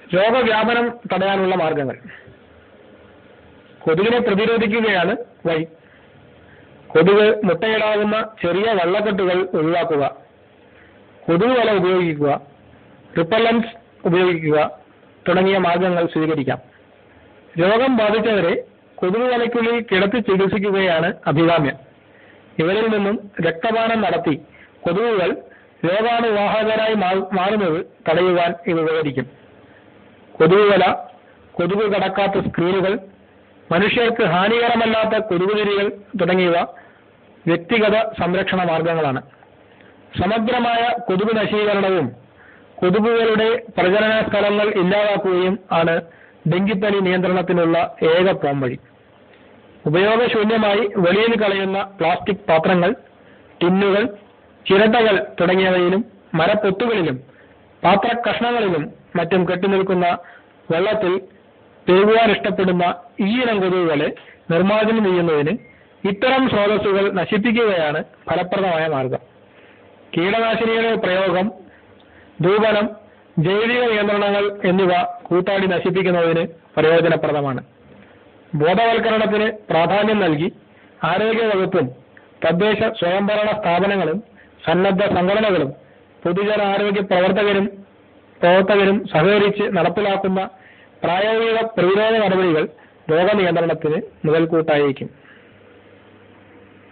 രോഗവ്യാപനം തടയാനുള്ള മാർഗങ്ങൾ കൊതുകിനെ പ്രതിരോധിക്കുകയാണ് വഴി കൊതുക് മുട്ടയിടാവുന്ന ചെറിയ വള്ളക്കെട്ടുകൾ ഒഴിവാക്കുക കൊതുക് വല ഉപയോഗിക്കുക റിപ്പല്ലൻസ് ഉപയോഗിക്കുക തുടങ്ങിയ മാർഗങ്ങൾ സ്വീകരിക്കാം രോഗം ബാധിച്ചവരെ കൊതുക് വലയ്ക്കുള്ളിൽ കിടത്തി ചികിത്സിക്കുകയാണ് അഭികാമ്യം ഇവരിൽ നിന്നും രക്തപാനം നടത്തി കൊതുകുകൾ രോഗാണുവാഹകരായി മാ- മാറുന്നത് തടയുവാൻ ഇത് ഉപകരിക്കും കൊതുകുവല കൊതുക് കടക്കാത്ത സ്ക്രീനുകൾ മനുഷ്യർക്ക് ഹാനികരമല്ലാത്ത കൊതുകുതിരികൾ തുടങ്ങിയവ വ്യക്തിഗത സംരക്ഷണ മാർഗങ്ങളാണ് സമഗ്രമായ കൊതുക് നശീകരണവും കൊതുകുകളുടെ പ്രജനന സ്ഥലങ്ങൾ ഇല്ലാതാക്കുകയും ആണ് ഡെങ്കിപ്പനി നിയന്ത്രണത്തിനുള്ള ഏക പോംവഴി ഉപയോഗശൂന്യമായി വെളിയിൽ കളയുന്ന പ്ലാസ്റ്റിക് പാത്രങ്ങൾ ടിന്നുകൾ ചിരട്ടകൾ തുടങ്ങിയവയിലും മരപ്പൊത്തുകളിലും പാത്ര കഷ്ണങ്ങളിലും മറ്റും കെട്ടിനിൽക്കുന്ന വെള്ളത്തിൽ പെരുകുവാൻ ഇഷ്ടപ്പെടുന്ന ഈയിനം കൊതുകുകളെ നിർമ്മാർജ്ജനം ചെയ്യുന്നതിന് ഇത്തരം സ്രോതസ്സുകൾ നശിപ്പിക്കുകയാണ് ഫലപ്രദമായ മാർഗം കീടനാശിനിയുടെ പ്രയോഗം ധൂപനം ജൈവിക നിയന്ത്രണങ്ങൾ എന്നിവ കൂത്താടി നശിപ്പിക്കുന്നതിന് പ്രയോജനപ്രദമാണ് ബോധവൽക്കരണത്തിന് പ്രാധാന്യം നൽകി ആരോഗ്യവകുപ്പും തദ്ദേശ സ്വയംഭരണ സ്ഥാപനങ്ങളും സന്നദ്ധ സംഘടനകളും പൊതുജനാരോഗ്യ പ്രവർത്തകരും പ്രവർത്തകരും സഹകരിച്ച് നടപ്പിലാക്കുന്ന പ്രായോഗിക പ്രതിരോധ നടപടികൾ രോഗനിയന്ത്രണത്തിന് മുതൽക്കൂട്ടായിരിക്കും